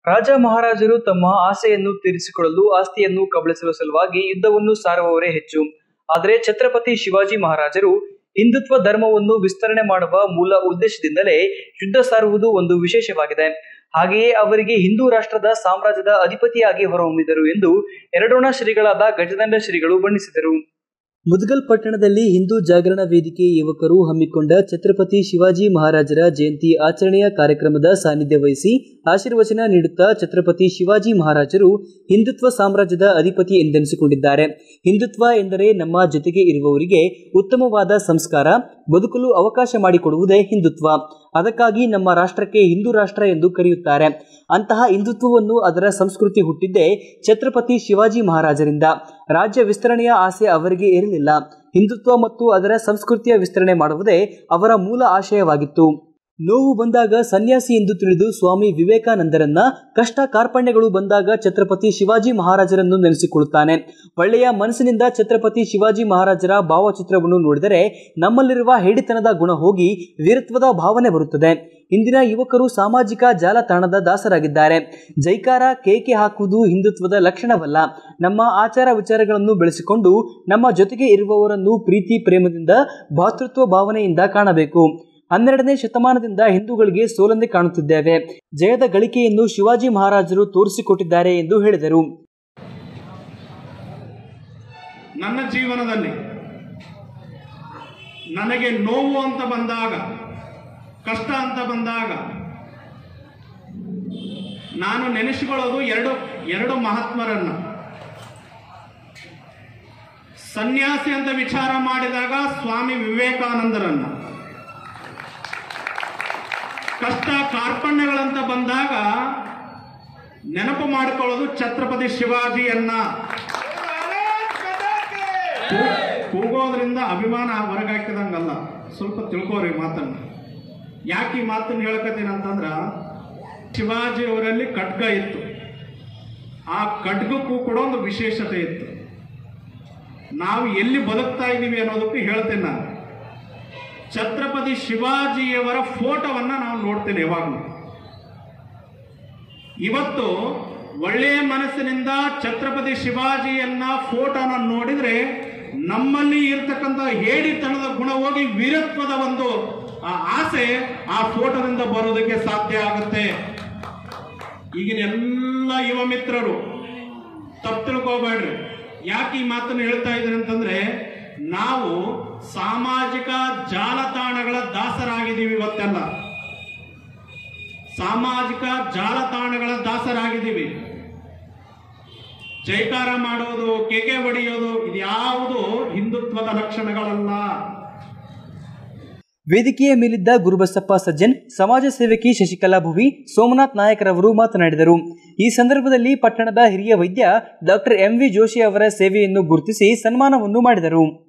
ರಾಜ ಮಹಾರಾಜರು ತಮ್ಮ ಆಸೆಯನ್ನು ತೀರಿಸಿಕೊಳ್ಳಲು ಆಸ್ತಿಯನ್ನು ಕಬಳಿಸುವ ಸಲುವಾಗಿ ಯುದ್ಧವನ್ನು ಸಾರುವವರೇ ಹೆಚ್ಚು ಆದರೆ ಛತ್ರಪತಿ ಶಿವಾಜಿ ಮಹಾರಾಜರು ಹಿಂದುತ್ವ ಧರ್ಮವನ್ನು ವಿಸ್ತರಣೆ ಮಾಡುವ ಮೂಲ ಉದ್ದೇಶದಿಂದಲೇ ಯುದ್ಧ ಸಾರುವುದು ಒಂದು ವಿಶೇಷವಾಗಿದೆ ಹಾಗೆಯೇ ಅವರಿಗೆ ಹಿಂದೂ ರಾಷ್ಟ್ರದ ಸಾಮ್ರಾಜ್ಯದ ಅಧಿಪತಿಯಾಗಿ ಹೊರಹೊಮ್ಮಿದರು ಎಂದು ಎರಡೋಣ ಶ್ರೀಗಳಾದ ಗಜದಂಡ ಶ್ರೀಗಳು ಬಣ್ಣಿಸಿದರು ಮುದ್ಗಲ್ ಪಟ್ಟಣದಲ್ಲಿ ಹಿಂದೂ ಜಾಗರಣ ವೇದಿಕೆ ಯುವಕರು ಹಮ್ಮಿಕೊಂಡ ಛತ್ರಪತಿ ಶಿವಾಜಿ ಮಹಾರಾಜರ ಜಯಂತಿ ಆಚರಣೆಯ ಕಾರ್ಯಕ್ರಮದ ಸಾನ್ನಿಧ್ಯ ವಹಿಸಿ ಆಶೀರ್ವಚನ ನೀಡುತ್ತಾ ಛತ್ರಪತಿ ಶಿವಾಜಿ ಮಹಾರಾಜರು ಹಿಂದುತ್ವ ಸಾಮ್ರಾಜ್ಯದ ಅಧಿಪತಿ ಎಂದೆನಿಸಿಕೊಂಡಿದ್ದಾರೆ ಹಿಂದುತ್ವ ಎಂದರೆ ನಮ್ಮ ಜೊತೆಗೆ ಇರುವವರಿಗೆ ಉತ್ತಮವಾದ ಸಂಸ್ಕಾರ ಬದುಕಲು ಅವಕಾಶ ಮಾಡಿಕೊಡುವುದೇ ಹಿಂದುತ್ವ ಅದಕ್ಕಾಗಿ ನಮ್ಮ ರಾಷ್ಟ್ರಕ್ಕೆ ಹಿಂದೂ ರಾಷ್ಟ್ರ ಎಂದು ಕರೆಯುತ್ತಾರೆ ಅಂತಹ ಹಿಂದುತ್ವವನ್ನು ಅದರ ಸಂಸ್ಕೃತಿ ಹುಟ್ಟಿದ್ದೇ ಛತ್ರಪತಿ ಶಿವಾಜಿ ಮಹಾರಾಜರಿಂದ ರಾಜ್ಯ ವಿಸ್ತರಣೆಯ ಆಸೆ ಅವರಿಗೆ ಇರಲಿಲ್ಲ ಹಿಂದುತ್ವ ಮತ್ತು ಅದರ ಸಂಸ್ಕೃತಿಯ ವಿಸ್ತರಣೆ ಮಾಡುವುದೇ ಅವರ ಮೂಲ ಆಶಯವಾಗಿತ್ತು ನೋವು ಬಂದಾಗ ಸನ್ಯಾಸಿ ಎಂದು ತಿಳಿದು ಸ್ವಾಮಿ ವಿವೇಕಾನಂದರನ್ನ ಕಷ್ಟ ಕಾರ್ಪಣ್ಯಗಳು ಬಂದಾಗ ಛತ್ರಪತಿ ಶಿವಾಜಿ ಮಹಾರಾಜರನ್ನು ನೆನೆಸಿಕೊಳ್ಳುತ್ತಾನೆ ಒಳ್ಳೆಯ ಮನಸ್ಸಿನಿಂದ ಛತ್ರಪತಿ ಶಿವಾಜಿ ಮಹಾರಾಜರ ಭಾವಚಿತ್ರವನ್ನು ನೋಡಿದರೆ ನಮ್ಮಲ್ಲಿರುವ ಹೇಡಿತನದ ಗುಣ ಹೋಗಿ ವೀರತ್ವದ ಭಾವನೆ ಬರುತ್ತದೆ ಇಂದಿನ ಯುವಕರು ಸಾಮಾಜಿಕ ಜಾಲತಾಣದ ದಾಸರಾಗಿದ್ದಾರೆ ಜೈಕಾರ ಕೇಕೆ ಹಾಕುವುದು ಹಿಂದುತ್ವದ ಲಕ್ಷಣವಲ್ಲ ನಮ್ಮ ಆಚಾರ ವಿಚಾರಗಳನ್ನು ಬೆಳೆಸಿಕೊಂಡು ನಮ್ಮ ಜೊತೆಗೆ ಇರುವವರನ್ನು ಪ್ರೀತಿ ಪ್ರೇಮದಿಂದ ಭಾತೃತ್ವ ಭಾವನೆಯಿಂದ ಕಾಣಬೇಕು ಹನ್ನೆರಡನೇ ಶತಮಾನದಿಂದ ಹಿಂದೂಗಳಿಗೆ ಸೋಲಂದೆ ಕಾಣುತ್ತಿದ್ದೇವೆ ಜಯದ ಗಳಿಕೆಯನ್ನು ಶಿವಾಜಿ ಮಹಾರಾಜರು ತೋರಿಸಿಕೊಟ್ಟಿದ್ದಾರೆ ಎಂದು ಹೇಳಿದರು ನನ್ನ ಜೀವನದಲ್ಲಿ ನನಗೆ ನೋವು ಅಂತ ಬಂದಾಗ ಕಷ್ಟ ಅಂತ ಬಂದಾಗ ನಾನು ನೆನೆಸಿಕೊಳ್ಳೋದು ಎರಡು ಎರಡು ಮಹಾತ್ಮರನ್ನ ಸನ್ಯಾಸಿ ಅಂತ ವಿಚಾರ ಮಾಡಿದಾಗ ಸ್ವಾಮಿ ವಿವೇಕಾನಂದರನ್ನ ಕಷ್ಟ ಕಾರ್ಪಣ್ಯಗಳಂತ ಬಂದಾಗ ನೆನಪು ಮಾಡಿಕೊಳ್ಳೋದು ಛತ್ರಪತಿ ಶಿವಾಜಿಯನ್ನ ಕೂ- ಕೂಗೋದ್ರಿಂದ ಅಭಿಮಾನ ಹೊರಗಾಕಿದಂಗಲ್ಲ ಸ್ವಲ್ಪ ತಿಳ್ಕೋರಿ ಮಾತನ್ನ ಯಾಕೆ ಈ ಮಾತನ್ನ ಹೇಳ್ಕತ್ತೀನಿ ಅಂತಂದ್ರ ಶಿವಾಜಿ ಅವರಲ್ಲಿ ಖಡ್ಗ ಇತ್ತು ಆ ಖಡ್ಗಕ್ಕೂ ಕೂಡ ಒಂದು ವಿಶೇಷತೆ ಇತ್ತು ನಾವು ಎಲ್ಲಿ ಬದುಕ್ತಾ ಇದ್ದೀವಿ ಅನ್ನೋದಕ್ಕೂ ಹೇಳ್ತೇನೆ ನಾನು ಛತ್ರಪತಿ ಶಿವಾಜಿಯವರ ಫೋಟೋವನ್ನ ನಾವು ನೋಡ್ತೇನೆ ಯಾವಾಗಲೂ ಇವತ್ತು ಒಳ್ಳೆಯ ಮನಸ್ಸಿನಿಂದ ಛತ್ರಪತಿ ಶಿವಾಜಿಯನ್ನ ಫೋಟೋನ ನೋಡಿದ್ರೆ ನಮ್ಮಲ್ಲಿ ಇರ್ತಕ್ಕಂಥ ಹೇಡಿತನದ ಗುಣ ಹೋಗಿ ವೀರತ್ವದ ಒಂದು ಆ ಆಸೆ ಆ ಫೋಟೋದಿಂದ ಬರೋದಕ್ಕೆ ಸಾಧ್ಯ ಆಗುತ್ತೆ ಈಗಿನ ಎಲ್ಲ ಯುವ ಮಿತ್ರರು ತಪ್ಪು ತಿಳ್ಕೋಬೇಡ್ರಿ ಯಾಕೆ ಈ ಮಾತನ್ನು ಹೇಳ್ತಾ ಇದ್ದೀನಿ ಅಂತಂದ್ರೆ ನಾವು ಸಾಮಾಜಿಕ ಜಾಲತಾಣಗಳ ದಾಸರಾಗಿದ್ದೀವಿ ಇವತ್ತೆಲ್ಲ ಸಾಮಾಜಿಕ ಜಾಲತಾಣಗಳ ದಾಸರಾಗಿದ್ದೀವಿ ಜೈಕಾರ ಮಾಡೋದು ಕೆಕೆ ಹೊಡೆಯೋದು ಇದ್ಯಾವುದು ಹಿಂದುತ್ವದ ಲಕ್ಷಣಗಳಲ್ಲ ವೇದಿಕೆಯ ಮೇಲಿದ್ದ ಗುರುಬಸಪ್ಪ ಸಜ್ಜನ್ ಸಮಾಜ ಸೇವಕಿ ಶಶಿಕಲಾ ಭುವಿ ಸೋಮನಾಥ್ ನಾಯಕರವರು ಮಾತನಾಡಿದರು ಈ ಸಂದರ್ಭದಲ್ಲಿ ಪಟ್ಟಣದ ಹಿರಿಯ ವೈದ್ಯ ಡಾಕ್ಟರ್ ಎಂ ವಿ ಜೋಶಿ ಅವರ ಸೇವೆಯನ್ನು ಗುರುತಿಸಿ ಸನ್ಮಾನವನ್ನು ಮಾಡಿದರು